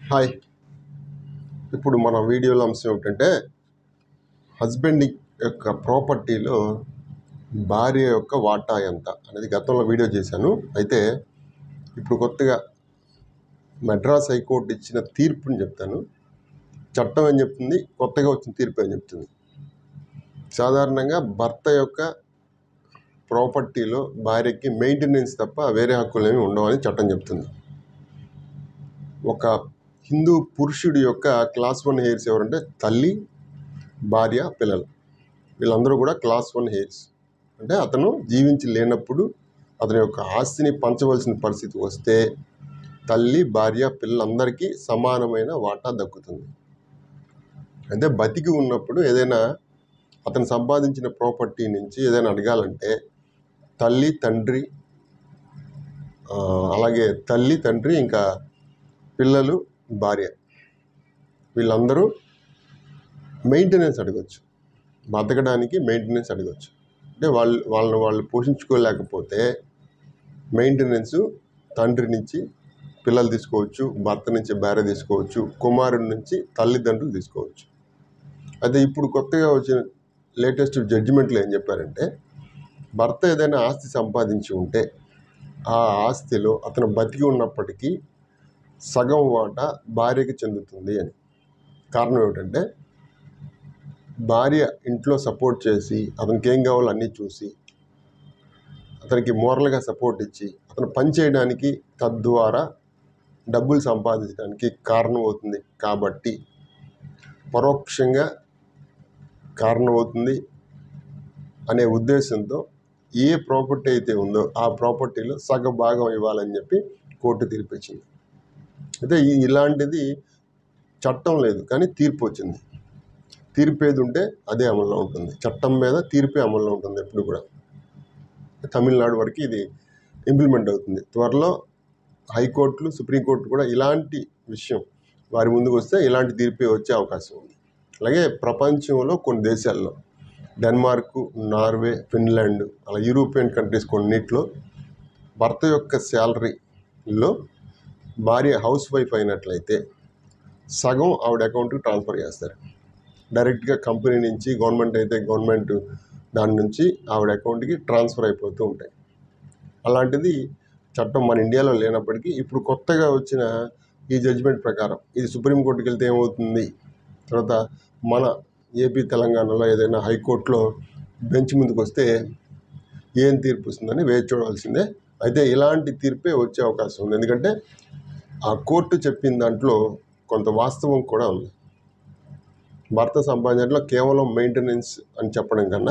hi ఇప్పుడు మన వీడియోలో అంశం ఏమిటంటే హస్బెండ్ యొక్క ప్రాపర్టీలో భార్య యొక్క వాటా ఎంత అనేది గతంలో వీడియో చేశాను అయితే ఇప్పుడు కొత్తగా మెడ్రాస్ హైకోర్టు ఇచ్చిన తీర్పుని చెప్తాను చట్టం ఏం చెప్తుంది కొత్తగా వచ్చిన తీర్పు ఏం చెప్తుంది సాధారణంగా భర్త యొక్క ప్రాపర్టీలో భార్యకి మెయింటెనెన్స్ తప్ప వేరే హక్కులు ఏమి ఉండవని చట్టం చెప్తుంది ఒక హిందూ పురుషుడి యొక్క క్లాస్ వన్ హెయిర్స్ ఎవరంటే తల్లి భార్య పిల్లలు వీళ్ళందరూ కూడా క్లాస్ వన్ హెయిర్స్ అంటే అతను జీవించి లేనప్పుడు అతని యొక్క ఆస్తిని పంచవలసిన పరిస్థితి వస్తే తల్లి భార్య పిల్లలందరికీ సమానమైన వాటా దక్కుతుంది అయితే బతికి ఉన్నప్పుడు ఏదైనా అతను సంపాదించిన ప్రాపర్టీ నుంచి ఏదైనా అడగాలంటే తల్లి తండ్రి ఆ, అలాగే తల్లి తండ్రి ఇంకా పిల్లలు భార్య వీళ్ళందరూ మెయింటెనెన్స్ అడగచ్చు బతకడానికి మెయింటెనెన్స్ అడగచ్చు అంటే వాళ్ళు వాళ్ళని వాళ్ళు పోషించుకోలేకపోతే మెయింటెనెన్స్ తండ్రి నుంచి పిల్లలు తీసుకోవచ్చు భర్త నుంచి భార్య తీసుకోవచ్చు కుమారుడి నుంచి తల్లిదండ్రులు తీసుకోవచ్చు అయితే ఇప్పుడు కొత్తగా వచ్చిన లేటెస్ట్ జడ్జిమెంట్లో ఏం చెప్పారంటే భర్త ఏదైనా ఆస్తి సంపాదించి ఉంటే ఆ ఆస్తిలో అతను బతికి ఉన్నప్పటికీ సగం వాటా భార్యకి చెందుతుంది అని కారణం ఏమిటంటే భార్య ఇంట్లో సపోర్ట్ చేసి అతనికి ఏం కావాలో అన్నీ చూసి అతనికి మోరల్గా సపోర్ట్ ఇచ్చి అతను పని చేయడానికి తద్వారా డబ్బులు సంపాదించడానికి కారణం అవుతుంది కాబట్టి పరోక్షంగా కారణమవుతుంది అనే ఉద్దేశంతో ఏ ప్రాపర్టీ అయితే ఉందో ఆ ప్రాపర్టీలో సగ భాగం ఇవ్వాలని చెప్పి కోర్టు తీర్పిచ్చింది అయితే ఈ- ఇలాంటిది చట్టం లేదు కానీ తీర్పు వచ్చింది తీర్పు ఏది ఉంటే అదే అమల్లో ఉంటుంది చట్టం మీద తీర్పే అమల్లో ఉంటుంది ఎప్పుడు కూడా తమిళనాడు వరకు ఇది ఇంప్లిమెంట్ అవుతుంది త్వరలో హైకోర్టులు సుప్రీంకోర్టు కూడా ఇలాంటి విషయం వారి ముందుకు వస్తే ఇలాంటి తీర్పే వచ్చే అవకాశం ఉంది అలాగే ప్రపంచంలో కొన్ని దేశాల్లో డెన్మార్క్ నార్వే ఫిన్లాండ్ అలా యూరోపియన్ కంట్రీస్ కొన్నిట్లో భర్త యొక్క శాలరీలో భార్య హౌస్ వైఫ్ అయినట్లయితే సగం ఆవిడ అకౌంట్కి ట్రాన్స్ఫర్ చేస్తారు డైరెక్ట్గా కంపెనీ నుంచి గవర్నమెంట్ అయితే గవర్నమెంట్ దాని నుంచి ఆవిడ అకౌంట్కి ట్రాన్స్ఫర్ అయిపోతూ ఉంటాయి అలాంటిది చట్టం మన ఇండియాలో లేనప్పటికీ ఇప్పుడు కొత్తగా వచ్చిన ఈ జడ్జిమెంట్ ప్రకారం ఇది సుప్రీంకోర్టుకి వెళ్తే ఏమవుతుంది తర్వాత మన ఏపీ తెలంగాణలో ఏదైనా హైకోర్టులో బెంచ్ ముందుకు వస్తే ఏం తీర్పు వస్తుందని వేచి చూడవలసిందే అయితే ఇలాంటి తీర్పే వచ్చే అవకాశం ఉంది ఎందుకంటే ఆ కోర్టు చెప్పిన దాంట్లో కొంత వాస్తవం కూడా ఉంది భర్త సంపాదించడంలో కేవలం మెయింటెనెన్స్ అని చెప్పడం కన్నా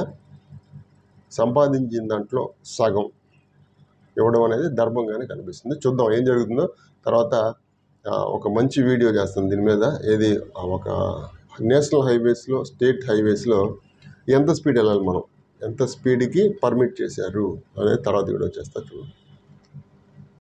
సంపాదించిన దాంట్లో సగం ఇవ్వడం అనేది ధర్మంగానే కనిపిస్తుంది చూద్దాం ఏం జరుగుతుందో తర్వాత ఆ, ఒక మంచి వీడియో చేస్తాను దీని మీద ఏది ఆ, ఒక నేషనల్ హైవేస్లో స్టేట్ హైవేస్లో ఎంత స్పీడ్ వెళ్ళాలి మనం ఎంత స్పీడ్కి పర్మిట్ చేశారు అనేది తర్వాత వీడియో చేస్తా చూడండి